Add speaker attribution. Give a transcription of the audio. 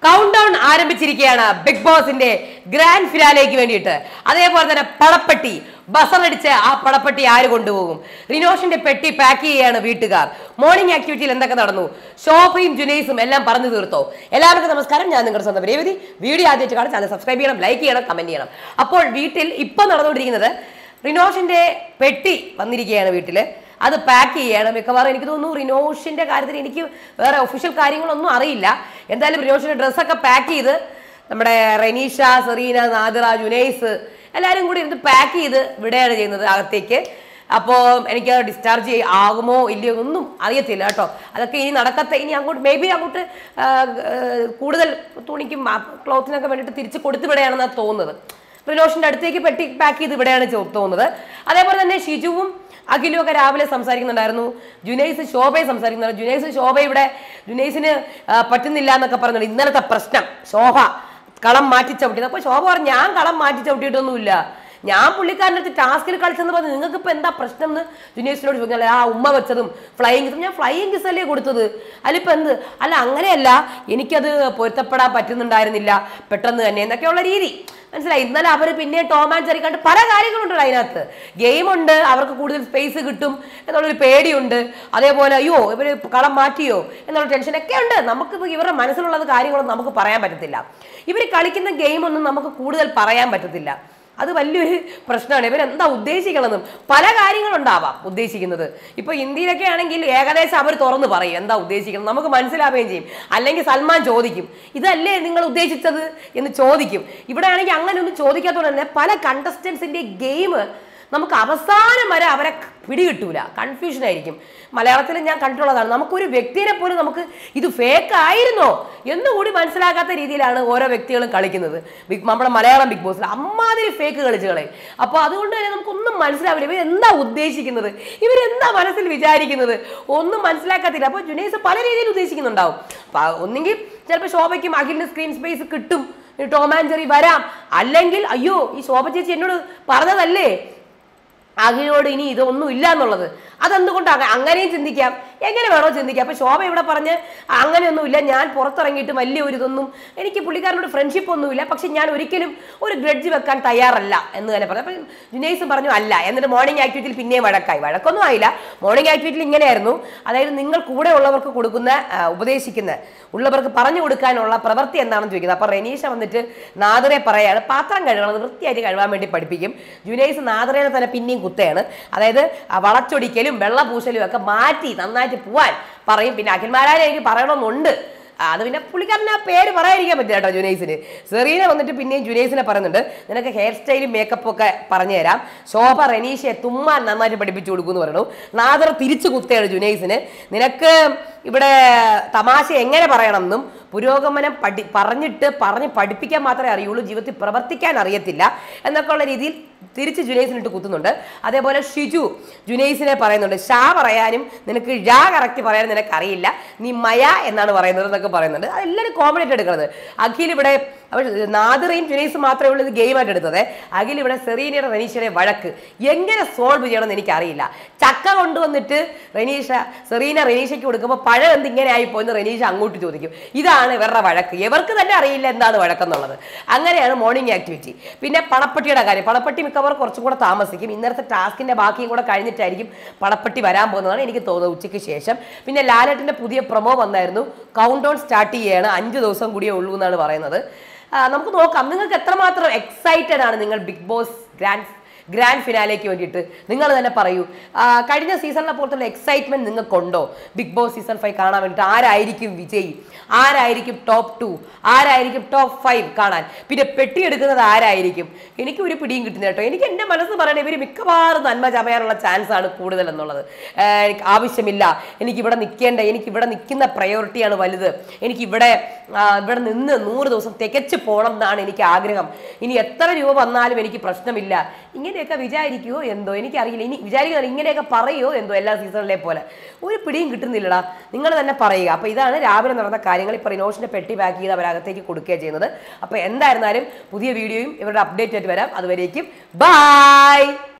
Speaker 1: count countdown ആരംഭിച്ചിരിക്കുകയാണ് big ബോസിന്റെ grand ഫിനാലേക്ക് വേണ്ടിയിട്ട് അതേപോലെ തന്നെ പടപ്പെട്ടി ബസറടിച്ച് ആ പടപ്പെട്ടി ആര് കൊണ്ടുപോകും റിനോഷിന്റെ പെട്ടി പാക്ക് ചെയ്യുകയാണ് വീട്ടുകാർ മോർണിംഗ് ആക്ടിവിറ്റിയിൽ എന്തൊക്കെ നടന്നു ഷോഫയും ജുനൈസും എല്ലാം പറഞ്ഞു തീർത്തോ എല്ലാവർക്കും നമസ്കാരം ഞാൻ നിങ്ങളുടെ സ്വന്തം രേവതി വീഡിയോ ആദ്യമായിട്ട് കാണാൻ ചാനൽ സബ്സ്ക്രൈബ് ചെയ്യണം ലൈക്ക് ചെയ്യണം കമന്റ് ചെയ്യണം അപ്പോൾ വീട്ടിൽ ഇപ്പൊ നടന്നുകൊണ്ടിരിക്കുന്നത് റിനോഷിന്റെ പെട്ടി വന്നിരിക്കുകയാണ് വീട്ടില് അത് പാക്ക് ചെയ്യാണ് മിക്കവാറും എനിക്ക് തോന്നുന്നു റിനോഷിന്റെ കാര്യത്തിൽ എനിക്ക് വേറെ ഒഫീഷ്യൽ കാര്യങ്ങളൊന്നും അറിയില്ല എന്തായാലും റിനോഷിന്റെ ഡ്രസ്സൊക്കെ പാക്ക് ചെയ്ത് നമ്മുടെ റെനീഷ സെറീന നാദിറ ജുനൈസ് എല്ലാവരും കൂടി ഇരുന്ന് പാക്ക് ചെയ്ത് വിടുകയാണ് ചെയ്യുന്നത് അകത്തേക്ക് അപ്പോൾ എനിക്ക് ഡിസ്ചാർജ് ചെയ്യ ആകുമോ ഇല്ലയോ ഒന്നും അറിയത്തില്ല കേട്ടോ അതൊക്കെ ഇനി നടക്കത്തെ ഇനി അങ്ങോട്ട് മേ ബി അങ്ങോട്ട് ആ, ആ, കൂടുതൽ തുണിക്കും ക്ലോത്തിനൊക്കെ വേണ്ടിയിട്ട് തിരിച്ച് കൊടുത്തു വിടുകയാണെന്നാണ് തോന്നുന്നത് റിനോഷിന്റെ അടുത്തേക്ക് പെട്ടി പാക്ക് ചെയ്ത് ഇവിടെയാണ് ചോ- തോന്നുന്നത് അതേപോലെ തന്നെ ഷിജുവും അഖിലും ഒക്കെ രാവിലെ സംസാരിക്കുന്നുണ്ടായിരുന്നു ജുനൈസ് ശോഭയെ സംസാരിക്കുന്നുണ്ട് ജുനൈസ് ശോഭ ഇവിടെ ജുനൈസിന് ആ, പറ്റുന്നില്ല എന്നൊക്കെ പറയുന്നുണ്ട് ഇന്നലത്തെ പ്രശ്നം ശോഭ കളം മാറ്റി ചവിട്ടിയത് അപ്പൊ ശോഭ പറഞ്ഞു ഞാൻ കളം മാറ്റി ചവിട്ടിയിട്ടൊന്നുമില്ല ഞാൻ പുള്ളിക്കാരൻ്റെ അടുത്ത് ടാസ്കിൽ കളിച്ചെന്ന് പറഞ്ഞു നിങ്ങൾക്ക് ഇപ്പൊ എന്താ പ്രശ്നം എന്ന് ജുനൈസിനോട് ചോദിച്ചാൽ ആ ഉമ്മ വെച്ചതും ഫ്ലൈയിങ് കിസും ഞാൻ ഫ്ലൈയിങ് കിസ് അല്ലേ കൊടുത്തത് അതിലിപ്പോ എന്ത് അല്ല അങ്ങനെയല്ല എനിക്കത് പൊരുത്തപ്പെടാൻ പറ്റുന്നുണ്ടായിരുന്നില്ല പെട്ടെന്ന് തന്നെ എന്നൊക്കെയുള്ള രീതി മനസ്സിലായി ഇന്നലെ അവർ പിന്നെ ടോം ആൻഡ് ജെറി കണ്ട് പല കാര്യങ്ങളുണ്ട് അതിനകത്ത് ഗെയിം ഉണ്ട് അവർക്ക് കൂടുതൽ സ്പേസ് കിട്ടും എന്നുള്ളൊരു പേടിയുണ്ട് അതേപോലെ അയ്യോ ഇവർ കളം മാറ്റിയോ എന്നുള്ള ടെൻഷനൊക്കെ ഉണ്ട് നമുക്കിപ്പോൾ ഇവരുടെ മനസ്സിലുള്ളത് കാര്യങ്ങളൊന്നും നമുക്ക് പറയാൻ പറ്റത്തില്ല ഇവർ കളിക്കുന്ന ഗെയിമൊന്നും നമുക്ക് കൂടുതൽ പറയാൻ പറ്റത്തില്ല അത് വലിയൊരു പ്രശ്നമാണ് ഇവരെന്താ ഉദ്ദേശിക്കണമെന്നും പല കാര്യങ്ങളുണ്ടാവാം ഉദ്ദേശിക്കുന്നത് ഇപ്പൊ ഇന്ത്യയിലൊക്കെ ആണെങ്കിൽ ഏകദേശം അവർ തുറന്ന് പറയും എന്താ ഉദ്ദേശിക്കുന്നത് നമുക്ക് മനസ്സിലാവുകയും ചെയ്യും അല്ലെങ്കിൽ സൽമാൻ ചോദിക്കും ഇതല്ലേ നിങ്ങൾ ഉദ്ദേശിച്ചത് എന്ന് ചോദിക്കും ഇവിടെ ആണെങ്കിൽ അങ്ങനെ ഒന്നും ചോദിക്കാത്തതുകൊണ്ട് തന്നെ പല കണ്ടസ്റ്റൻസിന്റെ ഗെയിം നമുക്ക് അവസാനം വരെ അവരെ പിടികിട്ടൂല കൺഫ്യൂഷൻ ആയിരിക്കും മലയാളത്തിൽ ഞാൻ കണ്ടിട്ടുള്ളതാണ് നമുക്കൊരു വ്യക്തിയെ പോലും നമുക്ക് ഇത് ഫേക്ക് ആയിരുന്നോ എന്നുകൂടി മനസ്സിലാക്കാത്ത രീതിയിലാണ് ഓരോ വ്യക്തികളും കളിക്കുന്നത് ബിഗ് നമ്മുടെ മലയാളം ബിഗ് ബോസിൽ അമ്മാതിരി ഫേക്ക് കളിച്ചുകളെ അപ്പോൾ അതുകൊണ്ട് തന്നെ നമുക്കൊന്നും മനസ്സിലാവില്ല ഇവർ എന്താ ഉദ്ദേശിക്കുന്നത് ഇവരെന്താ മനസ്സിൽ വിചാരിക്കുന്നത് ഒന്നും മനസ്സിലാക്കത്തില്ല അപ്പോൾ ജുനൈസ് പല രീതിയിൽ ഉദ്ദേശിക്കുന്നുണ്ടാവും അപ്പോൾ ഒന്നെങ്കിൽ ചിലപ്പോൾ ശോഭയ്ക്കും അഖിലിന് സ്ക്രീൻ സ്പേസ് കിട്ടും ടോം ആൻഡ് ജെറി വരാം അല്ലെങ്കിൽ അയ്യോ ഈ ശോഭ ചേച്ചി എന്നോട് പറഞ്ഞതല്ലേ അഖിലോട് ഇനി ഇതൊന്നും ഇല്ല എന്നുള്ളത് അതെന്തുകൊണ്ടാണ് അങ്ങനെയും ചിന്തിക്കാം എങ്ങനെ വേണോ ചിന്തിക്കാം അപ്പൊ ശോഭ ഇവിടെ പറഞ്ഞ് അങ്ങനെയൊന്നുമില്ല ഞാൻ പുറത്തിറങ്ങിയിട്ട് വലിയ ഒരു ഇതൊന്നും എനിക്ക് പുള്ളിക്കാരനോട് ഫ്രണ്ട്ഷിപ്പ് ഒന്നുമില്ല പക്ഷെ ഞാൻ ഒരിക്കലും ഒരു ഗ്രഡ്ജ് വെക്കാൻ തയ്യാറല്ല എന്ന് തന്നെ പറഞ്ഞു അപ്പൊ ജുനൈസും പറഞ്ഞു അല്ല എന്നിട്ട് മോർണിംഗ് ആക്ടിവിറ്റിയിൽ പിന്നെയും വഴക്കായി വഴക്കൊന്നും ആയില്ല മോർണിംഗ് ആക്ടിവിറ്റിയിൽ ഇങ്ങനെയായിരുന്നു അതായത് നിങ്ങൾ കൂടെ ഉള്ളവർക്ക് കൊടുക്കുന്ന ആ, ഉപദേശിക്കുന്ന ഉള്ളവർക്ക് പറഞ്ഞു കൊടുക്കാനുള്ള പ്രവൃത്തി എന്താണെന്ന് ചോദിക്കുന്നത് അപ്പൊ റെനീഷ വന്നിട്ട് നാദറെ പറയാണ് പാത്രം കഴുകണം വൃത്തിയായിട്ട് കഴുകാൻ വേണ്ടി പഠിപ്പിക്കും ജുനൈസ് നാദറേനെ തന്നെ പിന്നെയും കുത്തയാണ് അതായത് ആ വളച്ചൊടിക്കലും വെള്ളപൂശലും ഒക്കെ മാറ്റി നന്നായിട്ട് പോവാൻ പറയും പിന്നെ അഖിൽമാരാരെ എനിക്ക് പറയണമെന്നുണ്ട് ആ, അത് പിന്നെ പുള്ളിക്കാരന് ആ പേര് പറയാതിരിക്കാൻ പറ്റില്ല കേട്ടോ ജുനൈസിന് സെറീന വന്നിട്ട് പിന്നെയും ജുനൈസിനെ പറയുന്നുണ്ട് നിനക്ക് ഹെയർ സ്റ്റൈലും മേക്കപ്പും ഒക്കെ പറഞ്ഞു തരാം ശോഭ റനീഷയെ തുമ്മാൻ നന്നായിട്ട് പഠിപ്പിച്ചു കൊടുക്കുമെന്ന് പറയണു നാദർ തിരിച്ചു കുത്തയാണ് ജുനൈസിന് നിനക്ക് ഇവിടെ തമാശ എങ്ങനെ പറയണമെന്നും പുരോഗമനം പഠി പറഞ്ഞിട്ട് പറഞ്ഞ് പഠിപ്പിക്കാൻ മാത്രമേ അറിയുള്ളൂ ജീവിതത്തിൽ പ്രവർത്തിക്കാൻ അറിയത്തില്ല എന്നൊക്കെ ഉള്ള രീതിയിൽ തിരിച്ച് ജുനൈസിനിട്ട് കുത്തുന്നുണ്ട് അതേപോലെ ഷിജു ജുനൈസിനെ പറയുന്നുണ്ട് ഷാ പറയാനും നിനക്ക് ഴാ കറക്റ്റ് പറയാനും നിനക്ക് അറിയില്ല നീ മയ എന്നാണ് പറയുന്നത് എന്നൊക്കെ പറയുന്നുണ്ട് അതെല്ലാവരും കോമഡി ആയിട്ട് എടുക്കുന്നത് അഖിൽ ഇവിടെ അവർ നാദിറയും ജുനൈസും മാത്രമേ ഉള്ളൂ ഇത് ഗെയിമായിട്ട് എടുത്തത് അഖിൽ ഇവിടെ സെറീനയുടെ റനീഷയുടെ വഴക്ക് എങ്ങനെ സോൾവ് ചെയ്യണമെന്ന് എനിക്കറിയില്ല ചക്ക കൊണ്ടുവന്നിട്ട് റനീഷ സെറീന റനീഷയ്ക്ക് കൊടുക്കുമ്പോൾ പഴം എന്ത് ഇങ്ങനെ ആയിപ്പോയെന്ന് റനീഷ അങ്ങോട്ട് ചോദിക്കും ഇതാണ് ഇവരുടെ വഴക്ക് ഇവർക്ക് തന്നെ അറിയില്ല എന്താണ് വഴക്കെന്നുള്ളത് അങ്ങനെയാണ് മോർണിംഗ് ആക്ടിവിറ്റി പിന്നെ പണപ്പെട്ടിയുടെ കാര്യം പണപ്പെട്ടി മിക്കവാറും കുറച്ചും കൂടെ താമസിക്കും ഇന്നലത്തെ ടാസ്കിന്റെ ബാക്കിയും കൂടെ കഴിഞ്ഞിട്ടായിരിക്കും പണപ്പെട്ടി വരാൻ പോകുന്നതാണ് എനിക്ക് തോന്നുന്നത് ഉച്ചയ്ക്ക് ശേഷം പിന്നെ ലാലേട്ടിന്റെ പുതിയ പ്രൊമോ വന്നായിരുന്നു കൗണ്ട് ഡൗൺ സ്റ്റാർട്ട് ചെയ്യുകയാണ് അഞ്ച് ദിവസം കൂടിയേ ഉള്ളൂ എന്നാണ് പറയുന്നത് ആ, നമുക്ക് നോക്കാം നിങ്ങൾക്ക് എത്രമാത്രം എക്സൈറ്റഡ് ആണ് നിങ്ങൾ ബിഗ് ബോസ് ഗ്രാൻഡ് ഗ്രാൻഡ് ഫിനാലേക്ക് വേണ്ടിയിട്ട് നിങ്ങൾ തന്നെ പറയൂ ആ, കഴിഞ്ഞ സീസണിനെ പോലത്തുള്ള എക്സൈറ്റ്മെന്റ് നിങ്ങൾക്കുണ്ടോ ബിഗ് ബോസ് സീസൺ ഫൈവ് കാണാൻ വേണ്ടിയിട്ട് ആരായിരിക്കും വിജയി ആരായിരിക്കും ടോപ്പ് ടു ആരായിരിക്കും ടോപ്പ് ഫൈവ് കാണാൻ പിന്നെ പെട്ടിയെടുക്കുന്നത് ആരായിരിക്കും എനിക്ക് ഒരു പിടിയും കിട്ടുന്നില്ല കേട്ടോ എനിക്ക് എൻ്റെ മനസ്സ് പറയണേ ഇവർ മിക്കവാറും നന്മ ചമയാനുള്ള ചാൻസ് ആണ് കൂടുതൽ എന്നുള്ളത് ആ, എനിക്ക് ആവശ്യമില്ല എനിക്ക് ഇവിടെ നിൽക്കേണ്ട എനിക്ക് ഇവിടെ നിൽക്കുന്ന പ്രയോറിറ്റിയാണ് വലുത് എനിക്ക് ഇവിടെ ആ, ഇവിടെ നിന്ന് നൂറ് ദിവസം തികച്ചു പോകണം എന്നാണ് എനിക്ക് ആഗ്രഹം ഇനി എത്ര രൂപ വന്നാലും എനിക്ക് പ്രശ്നമില്ല ഇങ്ങനെയൊക്കെ വിചാരിക്കുമോ എന്തോ എനിക്കറിയില്ല ഇനി വിചാരിക്കുന്നില്ല ഇങ്ങനെയൊക്കെ പറയുമോ എന്തോ എല്ലാ സീസണിലെ പോലെ ഒരു പിടിയും കിട്ടുന്നില്ലടാ നിങ്ങൾ തന്നെ പറയുക അപ്പോൾ ഇതാണ് രാവിലെ നടന്ന കാര്യങ്ങൾ ഇപ്പോൾ റിനോഷിൻ്റെ പെട്ടി പാക്ക് ചെയ്ത് അവരകത്തേക്ക് കൊടുക്കുകയാണ് ചെയ്യുന്നത് അപ്പോൾ എന്തായിരുന്നാലും പുതിയ വീഡിയോയും ഇവരുടെ അപ്ഡേറ്റ് ആയിട്ട് വരാം അതുവരേക്കും ബൈ